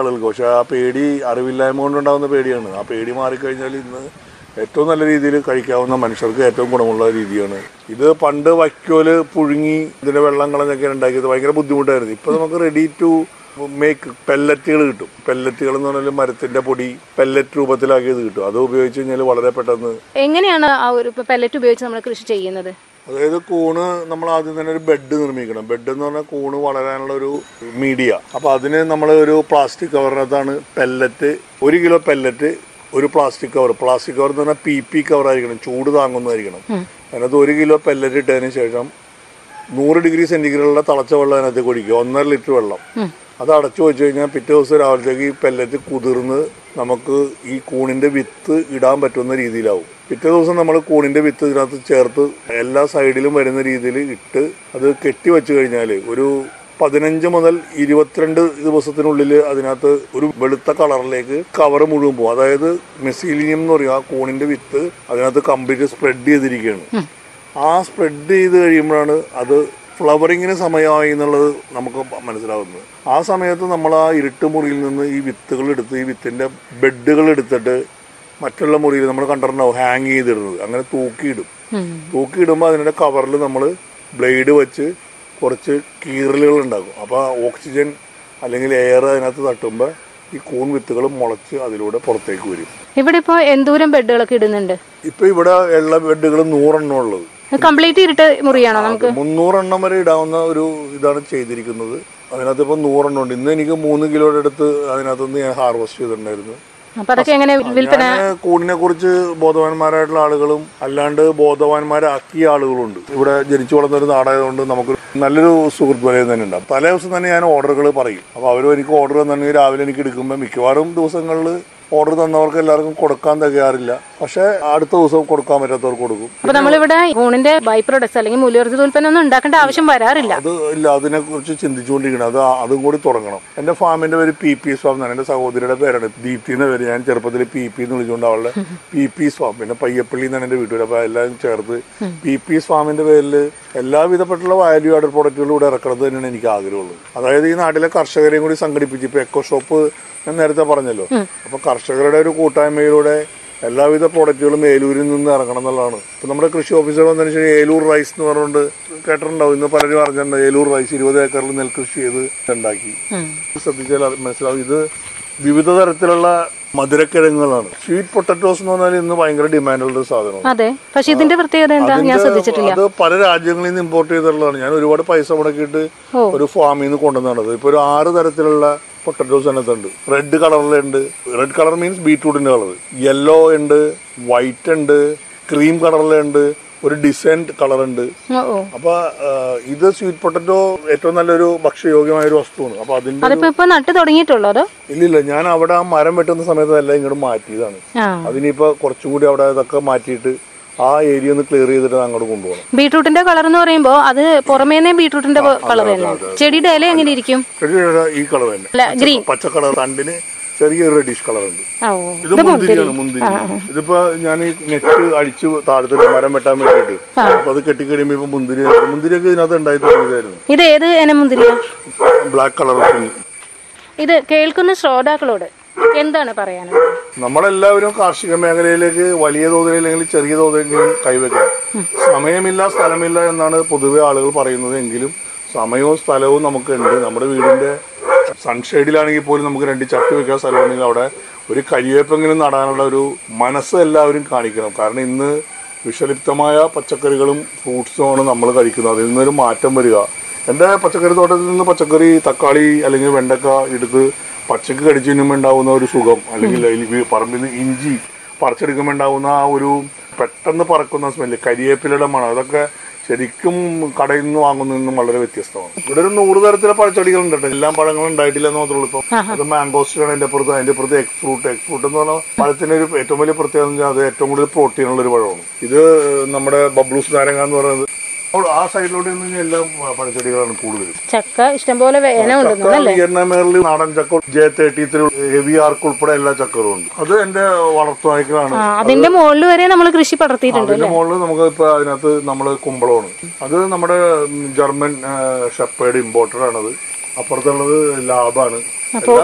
ആളുകൾക്ക് പക്ഷെ ആ പേടി അറിവില്ലായ്മ കൊണ്ടുണ്ടാകുന്ന പേടിയാണ് ആ പേടി മാറിക്കഴിഞ്ഞാൽ ഇന്ന് ഏറ്റവും നല്ല രീതിയിൽ കഴിക്കാവുന്ന മനുഷ്യർക്ക് ഏറ്റവും ഗുണമുള്ള രീതിയാണ് ഇത് പണ്ട് വൈക്കോല് പുഴുങ്ങി ഇതിന്റെ വെള്ളം കളഞ്ഞൊക്കെ ഉണ്ടാക്കിയത് ഭയങ്കര ബുദ്ധിമുട്ടായിരുന്നു ഇപ്പൊ നമുക്ക് റെഡി ടു മേക്ക് പെല്ലറ്റുകൾ കിട്ടും പെല്ലറ്റുകൾ എന്ന് പറഞ്ഞാൽ മരത്തിന്റെ പൊടി പെല്ലറ്റ് രൂപത്തിലാക്കിയത് കിട്ടും അത് ഉപയോഗിച്ച് കഴിഞ്ഞാൽ വളരെ പെട്ടെന്ന് എങ്ങനെയാണ് ആ ഒരു പെല്ലറ്റ് ഉപയോഗിച്ച് നമ്മൾ കൃഷി ചെയ്യുന്നത് അതായത് കൂണ് നമ്മൾ ആദ്യം തന്നെ ഒരു ബെഡ് നിർമ്മിക്കണം ബെഡ് എന്ന് പറഞ്ഞാൽ കൂണ് വളരാനുള്ള ഒരു മീഡിയ അപ്പൊ അതിന് നമ്മൾ ഒരു പ്ലാസ്റ്റിക് കവറിനകത്താണ് പെല്ലറ്റ് ഒരു കിലോ പെല്ലറ്റ് ഒരു പ്ലാസ്റ്റിക് കവർ പ്ലാസ്റ്റിക് കവർ എന്ന് പറഞ്ഞാൽ പി പി കവർ ആയിരിക്കണം ചൂട് താങ്ങുന്നതായിരിക്കണം അതിനകത്ത് ഒരു കിലോ പെല്ലറ്റ് ഇട്ടതിന് ശേഷം നൂറ് ഡിഗ്രി സെന്റിഗ്രേഡിലുള്ള തിളച്ച വെള്ളം അതിനകത്ത് കുടിക്കുക ഒന്നര ലിറ്റർ വെള്ളം അത് അടച്ചു വെച്ച് കഴിഞ്ഞാൽ പിറ്റേ ദിവസം രാവിലത്തേക്ക് ഈ പെല്ലറ്റ് കുതിർന്ന് നമുക്ക് ഈ കൂണിന്റെ വിത്ത് ഇടാൻ പറ്റുന്ന രീതിയിലാവും പിറ്റേ ദിവസം നമ്മൾ കൂണിന്റെ വിത്ത് ഇതിനകത്ത് ചേർത്ത് എല്ലാ സൈഡിലും വരുന്ന രീതിയിൽ ഇട്ട് അത് കെട്ടി വെച്ച് കഴിഞ്ഞാൽ ഒരു പതിനഞ്ച് മുതൽ ഇരുപത്തിരണ്ട് ദിവസത്തിനുള്ളിൽ അതിനകത്ത് ഒരു വെളുത്ത കളറിലേക്ക് കവർ മുഴുവൻ പോകും അതായത് മെസീലിനിയം എന്ന് പറയും ആ കൂണിന്റെ വിത്ത് അതിനകത്ത് കംപ്ലീറ്റ് സ്പ്രെഡ് ചെയ്തിരിക്കുകയാണ് ആ സ്പ്രെഡ് ചെയ്ത് കഴിയുമ്പോഴാണ് അത് ഫ്ലവറിങ്ങിന് സമയമായി എന്നുള്ളത് നമുക്ക് മനസ്സിലാവുന്നത് ആ സമയത്ത് നമ്മൾ ആ ഇരുട്ട് മുറിയിൽ നിന്ന് ഈ വിത്തുകൾ എടുത്ത് ഈ വിത്തിന്റെ ബെഡുകൾ എടുത്തിട്ട് മറ്റുള്ള മുറിയിൽ നമ്മൾ കണ്ടിട്ടുണ്ടാവും ഹാങ് ചെയ്തിടുന്നത് അങ്ങനെ തൂക്കിയിടും തൂക്കിയിടുമ്പോൾ അതിൻ്റെ കവറിൽ നമ്മൾ ബ്ലേഡ് വെച്ച് കുറച്ച് കീറലുകൾ ഉണ്ടാക്കും അപ്പോൾ ഓക്സിജൻ അല്ലെങ്കിൽ എയർ അതിനകത്ത് തട്ടുമ്പോൾ ഈ കൂൺ വിത്തുകൾ മുളച്ച് അതിലൂടെ പുറത്തേക്ക് വരും ഇവിടെ ഇപ്പോൾ എന്തോരം ബെഡുകളൊക്കെ ഇടുന്നുണ്ട് ഇപ്പൊ ഇവിടെ ഉള്ള ബെഡുകൾ നൂറെണ്ണം ഉള്ളത് കംപ്ലീറ്റ് ഇരുട്ട് മുറിയാണോ നമുക്ക് മുന്നൂറെണ്ണം വരെ ഇടാവുന്ന ഒരു ഇതാണ് ചെയ്തിരിക്കുന്നത് അതിനകത്ത് ഇപ്പൊ നൂറെണ്ണം ഉണ്ട് ഇന്ന് എനിക്ക് മൂന്ന് കിലോയുടെ അടുത്ത് അതിനകത്തുനിന്ന് ഞാൻ ഹാർവെസ്റ്റ് ചെയ്തിട്ടുണ്ടായിരുന്നു അപ്പൊ അതൊക്കെ എങ്ങനെ വിൽപ്പന ഞാൻ കൂടിനെ കുറിച്ച് ബോധവാന്മാരായിട്ടുള്ള ആളുകളും അല്ലാണ്ട് ബോധവാന്മാരാക്കിയ ആളുകളുണ്ട് ഇവിടെ ജനിച്ചു വളർന്ന ഒരു നാടായതുകൊണ്ട് നമുക്ക് നല്ലൊരു സുഹൃത്ത് വലയം തന്നെ ഉണ്ടാവും തലേ ദിവസം തന്നെ ഞാൻ ഓർഡറുകൾ പറയും അപ്പോൾ അവർ എനിക്ക് ഓർഡർ തന്നിട്ടുണ്ടെങ്കിൽ രാവിലെ എനിക്ക് എടുക്കുമ്പോൾ മിക്കവാറും ദിവസങ്ങളിൽ ഓർഡർ തന്നവർക്ക് എല്ലാവർക്കും കൊടുക്കാൻ തികയാറില്ല പക്ഷേ അടുത്ത ദിവസം കൊടുക്കാൻ പറ്റാത്തവർക്ക് കൊടുക്കും അപ്പൊ നമ്മളിവിടെ ഊണിന്റെ ബൈ പ്രൊഡക്ട്സ് അല്ലെങ്കിൽ മൂല്യവർദ്ധിത ഉൽപ്പന്നം ഒന്നും ഉണ്ടാക്കേണ്ട ആവശ്യം വരാറില്ല അത് ഇല്ല അതിനെ കുറിച്ച് ചിന്തിച്ചുകൊണ്ടിരിക്കണം അത് അതും കൂടി തുടങ്ങണം എന്റെ ഫാമിന്റെ പേര് പി പി ഫാം എന്നാണ് എന്റെ സഹോദരിയുടെ പേരാണ് ദീപ്തി എന്ന പേര് ഞാൻ ചെറുപ്പത്തിൽ പി പി എന്ന് വിളിച്ചുകൊണ്ട് അവളുടെ പി പി ഫാം പിന്നെ പയ്യപ്പള്ളി എന്നാണ് എന്റെ വീട്ടുപേര് അപ്പൊ എല്ലാം ചേർത്ത് പി പി ഫാമിന്റെ പേരിൽ എല്ലാവിധപ്പെട്ടുള്ള വാല്യൂ ആഡഡ് പ്രോഡക്റ്റുകളും ഇവിടെ ഇറക്കണത് തന്നെയാണ് എനിക്ക് ആഗ്രഹമുള്ളത് അതായത് ഈ നാട്ടിലെ കർഷകരെയും കൂടി സംഘടിപ്പിച്ച് ഇപ്പൊ എക്കോ ഷോപ്പ് ഞാൻ നേരത്തെ പറഞ്ഞല്ലോ അപ്പൊ കർഷകരുടെ ഒരു കൂട്ടായ്മയിലൂടെ എല്ലാവിധ പ്രോഡക്റ്റുകളും ഏലൂരിൽ നിന്ന് ഇറങ്ങണം എന്നുള്ളതാണ് ഇപ്പൊ നമ്മുടെ കൃഷി ഓഫീസർ വന്നതിന് ശേഷം ഏലൂർ റൈസ് എന്ന് പറഞ്ഞുകൊണ്ട് കേട്ടിട്ടുണ്ടാവും ഇന്ന് പലരും അറിഞ്ഞിട്ടുണ്ട് ഏലൂർ റൈസ് ഇരുപത് ഏക്കറിൽ നെൽകൃഷി ചെയ്ത് ഉണ്ടാക്കി ശ്രദ്ധിച്ചാൽ അത് മനസ്സിലാവും ഇത് വിവിധ തരത്തിലുള്ള മധുരക്കിഴങ്ങുകളാണ് സ്വീറ്റ് പൊട്ടറ്റോസ് എന്ന് പറഞ്ഞാൽ ഇന്ന് ഭയങ്കര ഡിമാൻഡുള്ള ഒരു സാധനമാണ് അതെ പക്ഷെ ഇതിന്റെ പ്രത്യേകത എന്താ ഞാൻ അതിന്റെ- ശ്രദ്ധിച്ചിട്ടില്ല അത് പല രാജ്യങ്ങളിൽ നിന്ന് ഇമ്പോർട്ട് ചെയ്തിട്ടുള്ളതാണ് ഞാൻ ഒരുപാട് പൈസ മുടക്കിയിട്ട് ഒരു ഫാമിൽ നിന്ന് കൊണ്ടുവന്നത് ഇപ്പൊ ഒരു ആറ് തരത്തിലുള്ള പൊട്ടറ്റോസ് അതിനകത്തുണ്ട് റെഡ് കളറിലുണ്ട് റെഡ് കളർ മീൻസ് ബീട്രൂട്ടിന്റെ കളർ യെല്ലോ ഉണ്ട് വൈറ്റ് ഉണ്ട് ക്രീം കളറിലുണ്ട് ഒരു ഡിസൈൻഡ് കളർ ഉണ്ട് ഓ ഓ അപ്പൊ ആ, ഇത് സ്വീറ്റ് പൊട്ടറ്റോ ഏറ്റവും നല്ലൊരു ഭക്ഷ്യയോഗ്യമായ ഒരു വസ്തുവാണ് അപ്പൊ അതിന്റെ അതിപ്പോ ഇപ്പൊ നട്ട് തുടങ്ങിയിട്ടുള്ളൂ അതോ ഇല്ലില്ല ഞാൻ അവിടെ ആ മരം വെട്ടുന്ന സമയത്ത് എല്ലാം ഇങ്ങോട്ട് മാറ്റിയതാണ് ആ അതിനിപ്പോ കുറച്ചുകൂടി അവിടെ ഇതൊക്കെ മാറ്റിയിട്ട് ആ ഏരിയ ഒന്ന് ക്ലിയർ ചെയ്തിട്ട് അങ്ങോട്ട് കൊണ്ടുപോകണം ബീട്രൂട്ടിന്റെ കളർ എന്ന് പറയുമ്പോ അത് പുറമേന്നേ ബീട്രൂട്ടിന്റെ കളർ തന്നെ ചെടിയുടെ ഇല എങ്ങനെ ഇരിക്കും ചെടിയുടെ ഈ കളർ തന്നെ അല്ല ഗ്രീൻ പച്ച കളർ തണ്ടിന് ചെറിയൊരു റെഡിഷ് കളർ ഉണ്ട് ഓ ഇത് മുന്തിരിയാണ് മുന്തിരി ഇതിപ്പോ ഞാൻ ഈ നെറ്റ് അടിച്ച് താഴത്തെ മരം വെട്ടാൻ വേണ്ടിയിട്ട് അപ്പൊ അത് കെട്ടിക്കഴിയുമ്പോ ഇപ്പൊ മുന്തിരി മുന്തിരിയൊക്കെ ഇതിനകത്ത് ഉണ്ടായി തുടങ്ങിയതായിരുന്നു ഇത് ഏത് ഇനം മുന്തിരിയാ ബ്ലാക്ക് കളർ ഇത് കേൾക്കുന്ന ശ്രോതാക്കളോട് എന്താണ് പറയാനുള്ളത് നമ്മളെല്ലാവരും കാർഷിക മേഖലയിലേക്ക് വലിയ തോതിൽ അല്ലെങ്കിൽ ചെറിയ തോതിലെങ്കിലും കൈവയ്ക്കണം സമയമില്ല സ്ഥലമില്ല എന്നാണ് പൊതുവെ ആളുകൾ പറയുന്നത് എങ്കിലും സമയവും സ്ഥലവും നമുക്കുണ്ട് നമ്മുടെ വീടിന്റെ സൺഷെയ്ഡിലാണെങ്കിൽ പോലും നമുക്ക് രണ്ട് ചട്ടി വെക്കാൻ സ്ഥലമുണ്ടെങ്കിൽ അവിടെ ഒരു കരിവേപ്പെങ്കിലും നടാനുള്ള ഒരു മനസ്സ് എല്ലാവരും കാണിക്കണം കാരണം ഇന്ന് വിഷലിപ്തമായ പച്ചക്കറികളും ഫ്രൂട്ട്സുമാണ് നമ്മൾ കഴിക്കുന്നത് അതിൽ നിന്നൊരു മാറ്റം വരിക എൻ്റെ പച്ചക്കറി തോട്ടത്തിൽ നിന്ന് പച്ചക്കറി തക്കാളി അല്ലെങ്കിൽ വെണ്ടക്ക എടുത്ത് പച്ചക്ക് കടിച്ചു തിന്നുമ്പോൾ ഉണ്ടാവുന്ന ഒരു സുഖം അല്ലെങ്കിൽ അതിൽ വി- പറമ്പിൽ നിന്ന് ഇഞ്ചി പറിച്ചെടുക്കുമ്പോൾ ഉണ്ടാവുന്ന ആ ഒരു പെട്ടെന്ന് പറക്കുന്ന സ്മെല്ല് കരിവേപ്പിലയുടെ മണം അതൊക്കെ ശരിക്കും കടയിൽ നിന്ന് വാങ്ങുന്നതിനും വളരെ വ്യത്യസ്തമാണ് ഇവിടെ ഒരു നൂറ് തരത്തിലെ പഴച്ചെടികളുണ്ട് കേട്ടോ എല്ലാം പഴങ്ങളും ഉണ്ടായിട്ടില്ല എന്ന് മാത്രമേ ഉള്ളൂ ഇപ്പം അത് മാംഗോസ്റ്റാണ് അതിന്റെ അപ്പുറത്ത് അതിന്റെ അപ്പുറത്ത് എഗ് ഫ്രൂട്ട് എഗ് ഫ്രൂട്ട് എന്ന് പറഞ്ഞാൽ പഴത്തിന്റെ ഒരു ഏറ്റവും വലിയ പ്രത്യേകത എന്ന് വെച്ചാൽ അത് ഏറ്റവും കൂടുതൽ പ്രോട്ടീൻ ഉള്ള ഒരു പഴമാണ് ഇത് നമ്മുടെ ബബ്ലൂസ് നാരങ്ങ എന്ന് പറയുന്നത് അപ്പോൾ ആ സൈഡിലോട്ട് നിന്ന് കഴിഞ്ഞാൽ എല്ലാം പഴച്ചെടികളാണ് കൂടുതലും ചക്ക ഇഷ്ടംപോലെ വേന ഉണ്ടെന്നു അല്ലേ വിയറ്റ്നാമേറിൽ നാടൻ ചക്ക ജെ തേർട്ടി ത്രീ ഹെവി ആർക്ക് ഉൾപ്പെടെ എല്ലാ ചക്കറും ഉണ്ട് അത് എന്റെ വളർത്തുവായ്ക്കളാണ് ആ അതിന്റെ മുകളിൽ വരെ നമ്മൾ കൃഷി പടർത്തിയിട്ടുണ്ട് അതിന്റെ മുകളിൽ നമുക്ക് ഇപ്പൊ അതിനകത്ത് നമ്മള് കുമ്പളമാണ് അത് നമ്മുടെ ജർമ്മൻ ഷെപ്പേഡ് ഇമ്പോർട്ടഡ് ആണത് അപ്പുറത്തുള്ളത് ലാബാണ് എല്ലാ